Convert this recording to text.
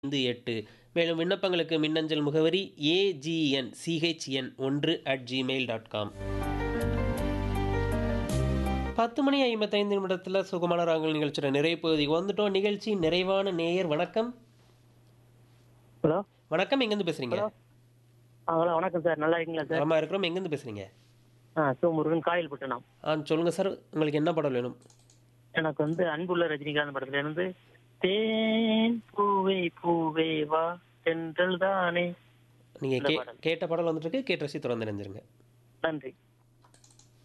ஐந்து எட்டு மேலும் விண்ணப்பங்களுக்கு மின்னஞ்சல் முகவரி ஏஜிஎன் சிஹெச்என் ஒன்று அட் ஜிமெயில் டாட் காம் பத்து மணி ஐம்பத்தைந்து நிமிடத்தில் சுகமான ராகங்கள் நிகழ்ச்சியோட நிறைவு பகுதிக்கு வந்துட்டோம் நிகழ்ச்சி நிறைவான நேயர் வணக்கம் ஹலோ வணக்கம் எங்கேருந்து பேசுறீங்க ஆ ஹலோ வணக்கம் சார் நல்லா இருக்கீங்களா சார் நலமா இருக்கிறோம் எங்கேருந்து பேசுறீங்க ஆ சிவமுருகன் காயில் பட்டணம் ஆ சொல்லுங்க சார் உங்களுக்கு என்ன படம் வேணும் எனக்கு வந்து அன்புள்ள ரஜினிகாந்த் படத்துல இருந்து தேன் பூவே பூவே வா தென்றல் தானே நீங்க இந்த கே பாடல். கேட்ட பாடல் வந்துட்டு இருக்கு கேட்டு ரசி திறந்து நினைஞ்சிருங்க நன்றி